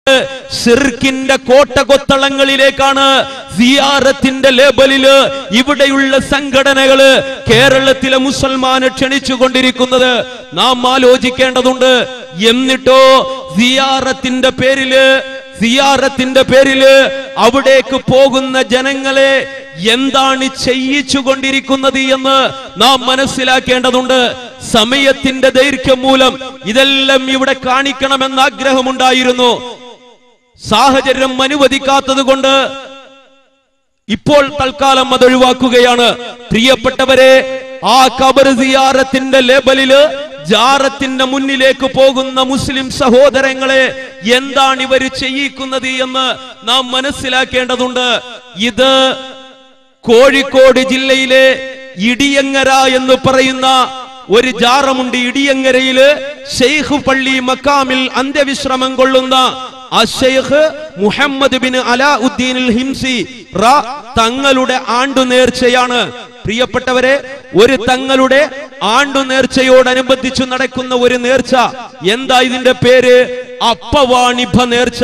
സിർക്കിന്റെ കോട്ടകൊത്തളങ്ങളിലേക്കാണ് സിയാറത്തിന്റെ ലേബലില് ഇവിടെയുള്ള സംഘടനകള് കേരളത്തിലെ മുസൽമാനെ ക്ഷണിച്ചുകൊണ്ടിരിക്കുന്നത് നാം ആലോചിക്കേണ്ടതുണ്ട് എന്നിട്ടോ സിയാറത്തിന്റെ പേരില് സിയാറത്തിന്റെ പേരില് അവിടേക്ക് പോകുന്ന ജനങ്ങളെ എന്താണ് ചെയ്യിച്ചുകൊണ്ടിരിക്കുന്നത് എന്ന് നാം മനസ്സിലാക്കേണ്ടതുണ്ട് സമയത്തിന്റെ ദൈർഘ്യം മൂലം ഇതെല്ലാം ഇവിടെ കാണിക്കണമെന്ന് ആഗ്രഹമുണ്ടായിരുന്നു സാഹചര്യം അനുവദിക്കാത്തത് കൊണ്ട് ഇപ്പോൾ തൽക്കാലം അത് ഒഴിവാക്കുകയാണ് പ്രിയപ്പെട്ടവരെ ആ കബർ സിയാറത്തിന്റെ ലേബലില് ജാറത്തിന്റെ മുന്നിലേക്ക് പോകുന്ന മുസ്ലിം സഹോദരങ്ങളെ എന്താണ് ഇവർ ചെയ്യിക്കുന്നത് എന്ന് നാം മനസ്സിലാക്കേണ്ടതുണ്ട് ഇത് കോഴിക്കോട് ജില്ലയിലെ ഇടിയങ്ങര എന്ന് പറയുന്ന ഒരു ജാറമുണ്ട് ഇടിയങ്ങരയില് ഷെയ്ഖ് പള്ളി മക്കാമിൽ അന്ത്യവിശ്രമം കൊള്ളുന്ന അഷെയ്ഖ് മുഹമ്മദ് ബിൻ അലാഉദ്ദീൻ ഹിംസി റ തങ്ങളുടെ ആണ്ടു നേർച്ചയാണ് പ്രിയപ്പെട്ടവരെ ഒരു തങ്ങളുടെ ആണ്ടു നേർച്ചയോടനുബന്ധിച്ചു നടക്കുന്ന ഒരു നേർച്ച എന്താ ഇതിന്റെ പേര് അപ്പവാണിഭ നേർച്ച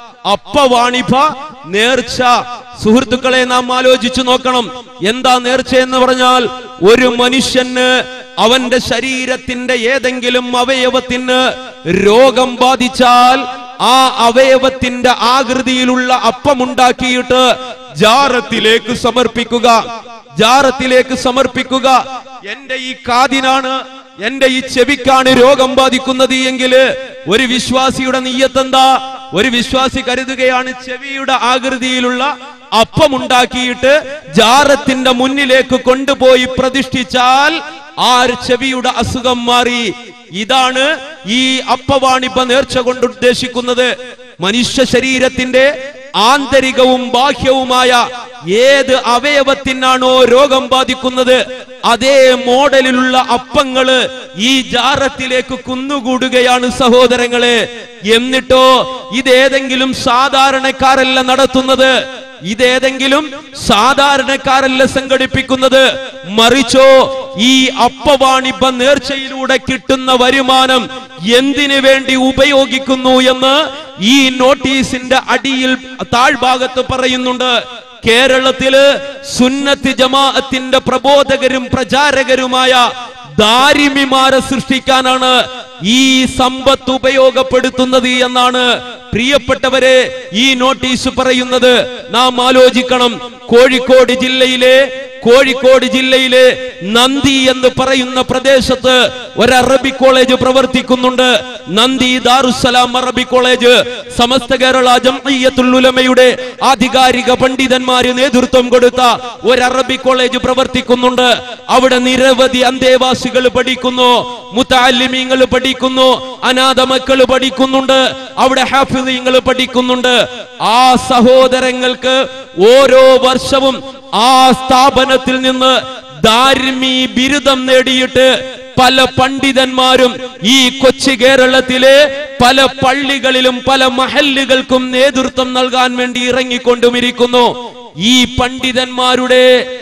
അപ്പവാണിഭ നേർച്ച സുഹൃത്തുക്കളെ നാം ആലോചിച്ചു നോക്കണം എന്താ നേർച്ച എന്ന് പറഞ്ഞാൽ ഒരു മനുഷ്യന് അവന്റെ ശരീരത്തിന്റെ ഏതെങ്കിലും അവയവത്തിന് രോഗം ബാധിച്ചാൽ ആ അവയവത്തിന്റെ ആകൃതിയിലുള്ള അപ്പമുണ്ടാക്കിയിട്ട് ജാറത്തിലേക്ക് സമർപ്പിക്കുക ജാറത്തിലേക്ക് സമർപ്പിക്കുക എന്റെ ഈ കാതിനാണ് എന്റെ ഈ ചെവിക്കാണ് രോഗം ബാധിക്കുന്നത് എങ്കിൽ ഒരു വിശ്വാസിയുടെ നീയത്തെന്താ ഒരു വിശ്വാസി കരുതുകയാണ് ചെവിയുടെ ആകൃതിയിലുള്ള അപ്പമുണ്ടാക്കിയിട്ട് ജാറത്തിന്റെ മുന്നിലേക്ക് കൊണ്ടുപോയി പ്രതിഷ്ഠിച്ചാൽ ആ ചെവിയുടെ അസുഖം മാറി ഇതാണ് ഈ അപ്പവാണിപ്പ നേർച്ച കൊണ്ട് ഉദ്ദേശിക്കുന്നത് മനുഷ്യ ശരീരത്തിന്റെ ആന്തരികവും ബാഹ്യവുമായ ഏത് അവയവത്തിനാണോ രോഗം ബാധിക്കുന്നത് അതേ മോഡലിലുള്ള അപ്പങ്ങള് ഈ ജാറത്തിലേക്ക് കുന്നുകൂടുകയാണ് സഹോദരങ്ങളെ എന്നിട്ടോ ഇതേതെങ്കിലും സാധാരണക്കാരല്ല നടത്തുന്നത് ഇതേതെങ്കിലും സാധാരണക്കാരല്ല സംഘടിപ്പിക്കുന്നത് മറിച്ചോ ഈ അപ്പവാണിഭ നേർച്ചയിലൂടെ കിട്ടുന്ന വരുമാനം എന്തിനു വേണ്ടി ഉപയോഗിക്കുന്നു എന്ന് ഈ നോട്ടീസിന്റെ അടിയിൽ താഴ്ഭാഗത്ത് പറയുന്നുണ്ട് കേരളത്തില് സുന്നത്തി ജമാഅത്തിന്റെ പ്രബോധകരും പ്രചാരകരുമായ ദാരിമിമാരെ സൃഷ്ടിക്കാനാണ് ഈ സമ്പത്ത് ഉപയോഗപ്പെടുത്തുന്നത് എന്നാണ് പ്രിയപ്പെട്ടവരെ ഈ നോട്ടീസ് പറയുന്നത് നാം ആലോചിക്കണം കോഴിക്കോട് ജില്ലയിലെ കോഴിക്കോട് ജില്ലയിലെ നന്ദി എന്ന് പറയുന്ന പ്രദേശത്ത് ഒരു അറബി കോളേജ് പ്രവർത്തിക്കുന്നുണ്ട് നന്ദി ദാറുസലാം അറബി കോളേജ് സമസ്ത കേരള ജംഇയ്യത്തുൽ ഉലമയുടെ ആധികാരിക പണ്ഡിതന്മാര് നേതൃത്വം കൊടുത്ത ഒരു അറബി കോളേജ് പ്രവർത്തിക്കുന്നുണ്ട് അവിടെ നിരവധി അന്തേവാസികൾ പഠിക്കുന്നു മുത്താലിമീങ്ങൾ പഠിക്കുന്നു അനാഥ മക്കൾ പഠിക്കുന്നുണ്ട് അവിടെ ഹാഫിദീങ്ങൾ പഠിക്കുന്നുണ്ട് ആ സഹോദരങ്ങൾക്ക് ഓരോ വർഷവും ആ സ്ഥാപനത്തിൽ നിന്ന് ധാർമി ബിരുദം നേടിയിട്ട് പല പണ്ഡിതന്മാരും ഈ കൊച്ചു കേരളത്തിലെ പല പള്ളികളിലും പല മഹല്ലുകൾക്കും നേതൃത്വം നൽകാൻ വേണ്ടി ഇറങ്ങിക്കൊണ്ടുമിരിക്കുന്നു ഈ പണ്ഡിതന്മാരുടെ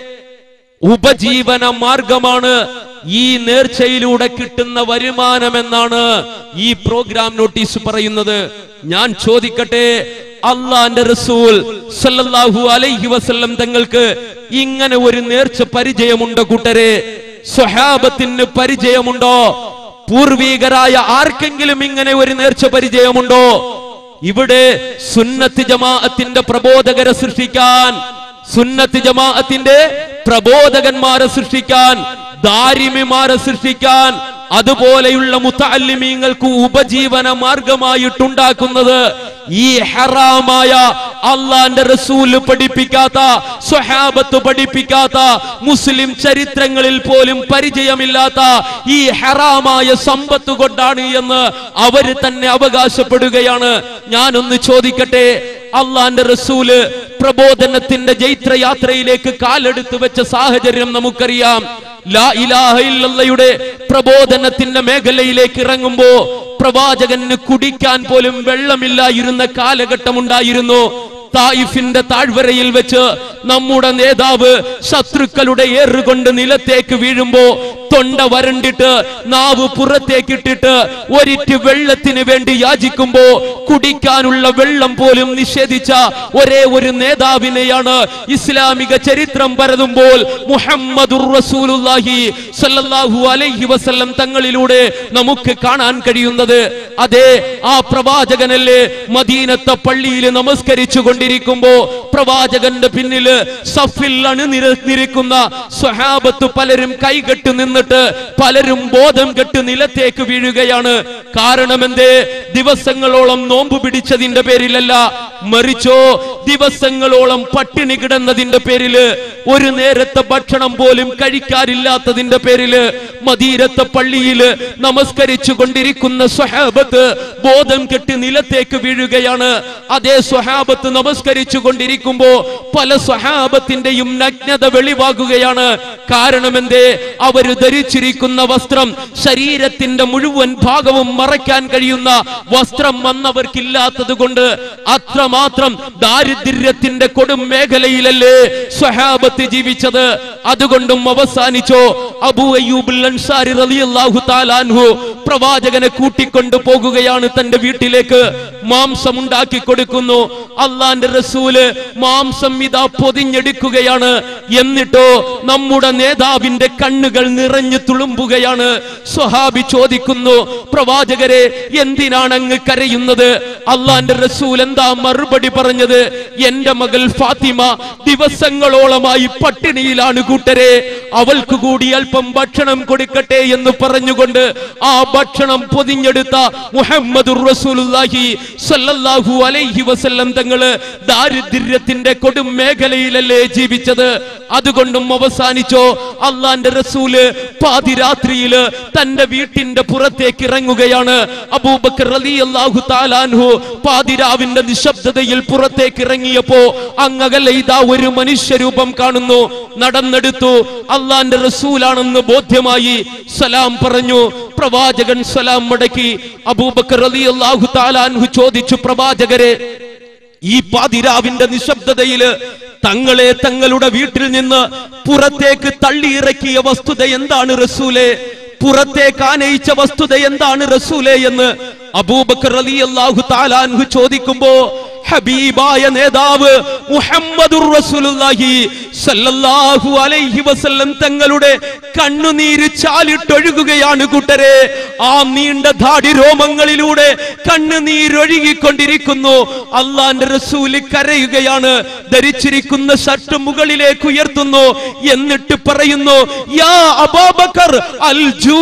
ഉപജീവന മാർഗമാണ് ഈ നേർച്ചയിലൂടെ കിട്ടുന്ന വരുമാനമെന്നാണ് ഈ പ്രോഗ്രാം നോട്ടീസ് പറയുന്നത് ഞാൻ ചോദിക്കട്ടെ അള്ളാന്റെ റസൂൽ സല്ലല്ലാഹു അലൈഹി വസല്ലം തങ്ങൾക്ക് ഇങ്ങനെ ഒരു നേർച്ച പരിചയമുണ്ടോ കൂട്ടരെ സ്വഹാബത്തിന് പരിചയമുണ്ടോ പൂർവീകരായ ആർക്കെങ്കിലും ഇങ്ങനെ ഒരു നേർച്ച പരിചയമുണ്ടോ ഇവിടെ സുന്നത്ത് ജമാഅത്തിന്റെ പ്രബോധകരെ സൃഷ്ടിക്കാൻ സുന്നത്ത് ജമാഅത്തിന്റെ പ്രബോധകന്മാരെ സൃഷ്ടിക്കാൻ ദാരിമിമാരെ സൃഷ്ടിക്കാൻ അതുപോലെയുള്ള മുത്തല്ലിമീങ്ങൾക്ക് ഉപജീവന മാർഗമായിട്ടുണ്ടാക്കുന്നത് ഈ ഹറാമായ അള്ളാന്റെ റസൂല് പഠിപ്പിക്കാത്ത സ്വഹാബത്ത് പഠിപ്പിക്കാത്ത മുസ്ലിം ചരിത്രങ്ങളിൽ പോലും പരിചയമില്ലാത്ത ഈ ഹറാമായ സമ്പത്ത് കൊണ്ടാണ് എന്ന് അവര് തന്നെ അവകാശപ്പെടുകയാണ് ഞാനൊന്ന് ചോദിക്കട്ടെ അള്ളാന്റെ റസൂല് പ്രബോധനത്തിന്റെ ജൈത്രയാത്രയിലേക്ക് കാലെടുത്ത് വെച്ച സാഹചര്യം നമുക്കറിയാം ലാ ഇലാഹ ഇല്ലല്ലയുടെ പ്രബോധനത്തിന്റെ മേഖലയിലേക്ക് ഇറങ്ങുമ്പോ പ്രവാചകന് കുടിക്കാൻ പോലും വെള്ളമില്ലായിരുന്ന കാലഘട്ടമുണ്ടായിരുന്നു തായിഫിന്റെ താഴ്വരയിൽ വെച്ച് നമ്മുടെ നേതാവ് ശത്രുക്കളുടെ ഏറുകൊണ്ട് നിലത്തേക്ക് വീഴുമ്പോ തൊണ്ട വരണ്ടിട്ട് നാവ് പുറത്തേക്കിട്ടിട്ട് ഒരിറ്റ് വെള്ളത്തിന് വേണ്ടി യാചിക്കുമ്പോ കുടിക്കാനുള്ള വെള്ളം പോലും നിഷേധിച്ച ഒരേ ഒരു നേതാവിനെയാണ് ഇസ്ലാമിക ചരിത്രം പരതുമ്പോൾ മുഹമ്മദുർ റസൂലുള്ളാഹി സല്ലല്ലാഹു അലൈഹി വസല്ലം തങ്ങളിലൂടെ നമുക്ക് കാണാൻ കഴിയുന്നത് അതെ ആ പ്രവാചകനല്ലേ മദീനത്തെ പള്ളിയിൽ നമസ്കരിച്ചു കൊണ്ടിരിക്കുമ്പോ പ്രവാചകന്റെ പിന്നില് സഫിൽ അണിനിരന്നിരിക്കുന്ന സ്വഹാബത്ത് പലരും കൈകെട്ട് നിന്നിട്ട് പലരും ബോധം കെട്ട് നിലത്തേക്ക് വീഴുകയാണ് കാരണം എന്തേ ദിവസങ്ങളോളം നോമ്പ് പിടിച്ചതിന്റെ പേരിലല്ല മറിച്ചോ ദിവസങ്ങളോളം പട്ടിണി കിടന്നതിന്റെ പേരില് ഒരു നേരത്തെ ഭക്ഷണം പോലും കഴിക്കാറില്ലാത്തതിന്റെ പേരില് മദീരത്തെ പള്ളിയില് നമസ്കരിച്ചു കൊണ്ടിരിക്കുന്ന സ്വഹാബത്ത് ബോധം കെട്ടി നിലത്തേക്ക് വീഴുകയാണ് അതേ സ്വഹാബത്ത് നമസ്കരിച്ചു കൊണ്ടിരിക്കുമ്പോ പല സ്വഹാബത്തിന്റെയും നഗ്നത വെളിവാകുകയാണ് കാരണം എന്തേ അവര് ധരിച്ചിരിക്കുന്ന വസ്ത്രം ശരീരത്തിന്റെ മുഴുവൻ ഭാഗവും മറയ്ക്കാൻ കഴിയുന്ന വസ്ത്രം വന്നവർക്കില്ലാത്തത് കൊണ്ട് അത്രമാത്രം ദാരിദ്ര്യത്തിന്റെ കൊടും മേഖലയിലല്ലേ സ്വഹാബത്ത് ജീവിച്ചത് അതുകൊണ്ടും അവസാനിച്ചോ അബൂ അയ്യൂബുൽ അൻസാരി റളിയല്ലാഹു തആലാൻഹു പ്രവാചകനെ കൂട്ടിക്കൊണ്ടു പോകുകയാണ് തന്റെ വീട്ടിലേക്ക് മാംസം ഉണ്ടാക്കി കൊടുക്കുന്നു അള്ളാന്റെ റസൂല് മാംസം ഇതാ പൊതിഞ്ഞെടുക്കുകയാണ് എന്നിട്ടോ നമ്മുടെ നേതാവിന്റെ കണ്ണുകൾ നിറഞ്ഞു തുളുമ്പുകയാണ് സ്വഹാബി ചോദിക്കുന്നു പ്രവാചകരെ എന്തിനാണ് അങ്ങ് കരയുന്നത് അള്ളാന്റെ റസൂൽ എന്താ മറുപടി പറഞ്ഞത് എന്റെ മകൾ ഫാത്തിമ ദിവസങ്ങളോളമായി പട്ടിണിയിലാണ് കൂട്ടരെ അവൾക്ക് കൂടി അല്പം ഭക്ഷണം കൊടുക്കട്ടെ എന്ന് പറഞ്ഞുകൊണ്ട് ആ ഭക്ഷണം പൊതിഞ്ഞെടുത്ത മുഹമ്മദുർ റസൂലുള്ളാഹി സല്ലല്ലാഹു അലൈഹി വസല്ലം തങ്ങള് ദാരിദ്ര്യത്തിന്റെ കൊടും മേഖലയിലല്ലേ ജീവിച്ചത് അതുകൊണ്ടും അവസാനിച്ചോ അള്ളാന്റെ റസൂല് പാതിരാത്രിയില് തന്റെ വീട്ടിന്റെ പുറത്തേക്ക് ഇറങ്ങുകയാണ് അബൂബക്കർ റളിയല്ലാഹു താലാൻഹു പാതിരാവിന്റെ നിശബ്ദതയിൽ പുറത്തേക്ക് ഇറങ്ങിയപ്പോ അങ്ങകലെ ഇതാ ഒരു മനുഷ്യരൂപം കാണുന്നു നടന്നെടുത്തു അള്ളാന്റെ റസൂലാണെന്ന് ബോധ്യമായി സലാം പറഞ്ഞു പ്രവാചകൻ സലാം മടക്കി അബൂബക്കർ റളിയല്ലാഹു താലാൻഹു ചോദിച്ചു പ്രവാചകരെ ഈ പാതിരാവിന്റെ നിശബ്ദതയില് തങ്ങളെ തങ്ങളുടെ വീട്ടിൽ നിന്ന് പുറത്തേക്ക് തള്ളിയിറക്കിയ വസ്തുത എന്താണ് റസൂലെ പുറത്തേക്ക് ആനയിച്ച വസ്തുത എന്താണ് റസൂലെ എന്ന് അബൂബക്കർ റളിയല്ലാഹു താലാൻഹു ചോദിക്കുമ്പോ ഹബീബായ നേതാവ് മുഹമ്മദുർ റസൂലുള്ളാഹി സല്ലല്ലാഹു അലൈഹി വസല്ലം തങ്ങളുടെ കണ്ണുനീര് ചാലിട്ടൊഴുകുകയാണ് കൂട്ടരെ ആ നീണ്ട ധാടി രോമങ്ങളിലൂടെ കണ്ണുനീരൊഴുകിക്കൊണ്ടിരിക്കുന്നു അള്ളാന്റെ റസൂല് കരയുകയാണ് ധരിച്ചിരിക്കുന്ന ഷർട്ട് മുകളിലേക്ക് ഉയർത്തുന്നു എന്നിട്ട് പറയുന്നു യാ അബൂബക്കർ അൽ ജൂ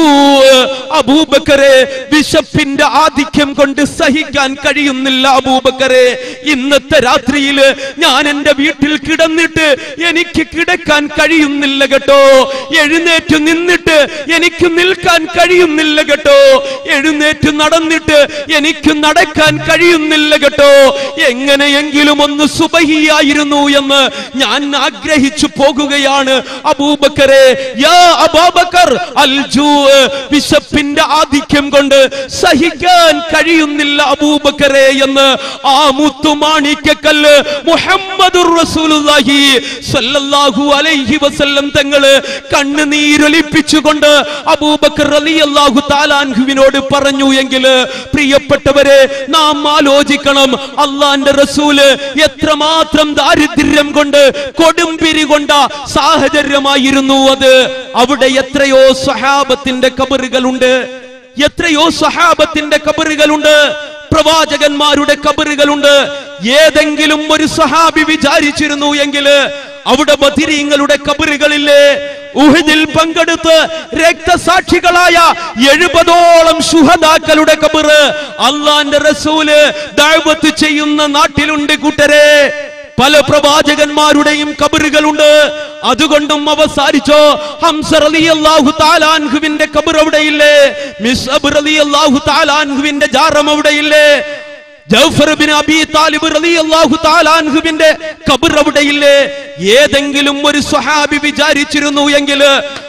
അബൂബക്കറെ വിശപ്പിന്റെ ആധിക്യം കൊണ്ട് സഹിക്കാൻ കഴിയുന്നില്ല അബൂബക്കറെ ഇന്നത്തെ രാത്രിയില് ഞാൻ എന്റെ വീട്ടിൽ കിടന്നിട്ട് എനിക്ക് കിടക്കാൻ കഴിയുന്നില്ല കേട്ടോ എഴുന്നേറ്റ് നിന്നിട്ട് എനിക്ക് നിൽക്കാൻ കഴിയുന്നില്ല കേട്ടോ എഴുന്നേറ്റ് നടന്നിട്ട് എനിക്ക് നടക്കാൻ കഴിയുന്നില്ല കേട്ടോ എങ്ങനെയെങ്കിലും ഒന്ന് സുബഹിയായിരുന്നു എന്ന് ഞാൻ ആഗ്രഹിച്ചു പോകുകയാണ് അബൂബക്കറെ യാ അബൂബക്കർ അൽ ജൂ വിശപ്പിന്റെ ആധിക്യം കൊണ്ട് സഹിക്കാൻ കഴിയുന്നില്ല അബൂബക്കറെ എന്ന് ആ മുത്തുമാണിക്കല്ല് മുഹമ്മദുർ റസൂലുള്ളാഹി സല്ലല്ലാഹു അലൈഹി വസല്ലം തങ്ങള് കണ്ണുനീരൊലിപ്പിച്ചുകൊണ്ട് അബൂബക്കർ റളിയല്ലാഹു താലാൻഹുവിനോട് പറഞ്ഞു എങ്കിൽ പ്രിയപ്പെട്ടവരെ നാം ആലോചിക്കണം അള്ളാന്റെ റസൂല് എത്രമാത്രം ദാരിദ്ര്യം കൊണ്ട് കൊടുമ്പിരി കൊണ്ട സാഹചര്യമായിരുന്നു അത് അവിടെ എത്രയോ സഹാബത്തിന്റെ കബറുകളുണ്ട് എത്രയോ സഹാബത്തിന്റെ കബറുകളുണ്ട് പ്രവാചകന്മാരുടെ കബറുകളുണ്ട് ഏതെങ്കിലും ഒരു സഹാബി വിചാരിച്ചിരുന്നു എങ്കിൽ അവിടെ ബദിരീങ്ങളുടെ കബറുകളില്ലേ ഉഹദിൽ പങ്കെടുത്ത് രക്തസാക്ഷികളായ എഴുപതോളം ശുഹദാക്കളുടെ കബറ് അള്ളാന്റെ റസൂല് ദഅവത്ത് ചെയ്യുന്ന നാട്ടിലുണ്ട് കൂട്ടരെ പല പ്രവാചകന്മാരുടെയും കബറുകളുണ്ട് അതുകൊണ്ടും അവസാനിച്ചോ ഹംസ റളിയല്ലാഹു താലാൻഹുവിന്റെ കബർ അവിടെയില്ലേ മിസ്അബ് റളിയല്ലാഹു താലാൻഹുവിന്റെ ജാറം അവിടെയില്ലേ ജൗഫർ ബിൻ അബി താലിബ് റളിയല്ലാഹു താലാൻഹുവിന്റെ ഖബർ അവിടെയില്ലേ ഏതെങ്കിലും ഒരു സ്വഹാബി വിചാരിച്ചിരുന്നു എങ്കിൽ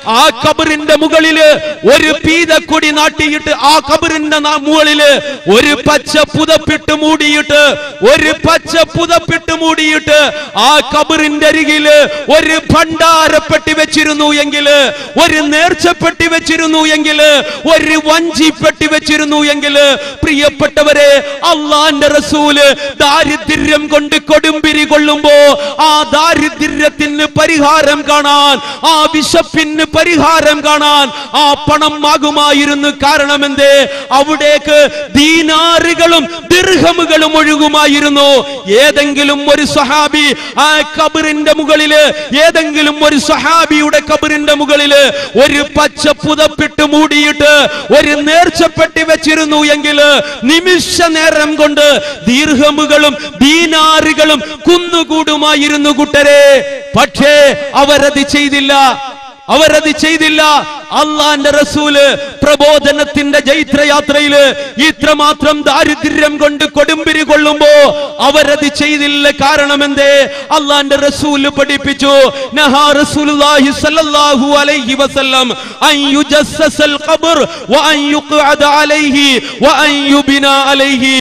ആ കബറിന്റെ മുകളില് ഒരു പീതക്കൊടി നാട്ടിയിട്ട് ആ കബറിന്റെ നാ- മുകളില് ഒരു പച്ച പുതപ്പിട്ട് മൂടിയിട്ട് ഒരു പച്ച പുതപ്പിട്ട് മൂടിയിട്ട് ആ കബറിന്റെ അരികില് ഒരു ഭണ്ഡാരപ്പെട്ടി വെച്ചിരുന്നു എങ്കില് ഒരു നേർച്ചപ്പെട്ടി വെച്ചിരുന്നു എങ്കില് ഒരു വഞ്ചിപ്പെട്ടി വെച്ചിരുന്നു എങ്കില് പ്രിയപ്പെട്ടവരെ അള്ളാന്റെ റസൂല് ദാരിദ്ര്യം കൊണ്ട് കൊടുമ്പിരി കൊള്ളുമ്പോ ആ ദാരിദ്ര്യത്തിന് പരിഹാരം കാണാൻ ആ വിശപ്പിന് പരിഹാരം കാണാൻ ആ പണം ആകുമായിരുന്നു കാരണം എന്തേ അവിടേക്ക് ദീനാറുകളും ദീർഘമുകളും ഒഴുകുമായിരുന്നു ഏതെങ്കിലും ഒരു സഹാബി ആ കബറിന്റെ മുകളില് ഏതെങ്കിലും ഒരു സഹാബിയുടെ കബറിന്റെ മുകളില് ഒരു പച്ച പുതപ്പിട്ട് മൂടിയിട്ട് ഒരു നേർച്ചപ്പെട്ടി വെച്ചിരുന്നു എങ്കിൽ നിമിഷ നേരം കൊണ്ട് ദീർഘമുകളും ദീനാറുകളും കുന്നുകൂടുമായിരുന്നു കൂട്ടരെ പക്ഷേ അവരത് ചെയ്തില്ല അവരത് ചെയ്തില്ല അള്ളാന്റെ റസൂല് പ്രബോധനത്തിന്റെ ജൈത്രയാത്രയില് ഇത്രമാത്രം ദാരിദ്ര്യം കൊണ്ട് കൊടുമ്പിരി കൊള്ളുമ്പോ അവരത് ചെയ്തില്ല കാരണം എന്തേ അള്ളാന്റെ റസൂല് പഠിപ്പിച്ചു നഹാ റസൂലുള്ളാഹി സ്വല്ലല്ലാഹു അലൈഹി വസല്ലം അൻ യുജസ്സസൽ ഖബർ വ അൻ യുഖഅദ അലൈഹി വ അൻ യുബിന അലൈഹി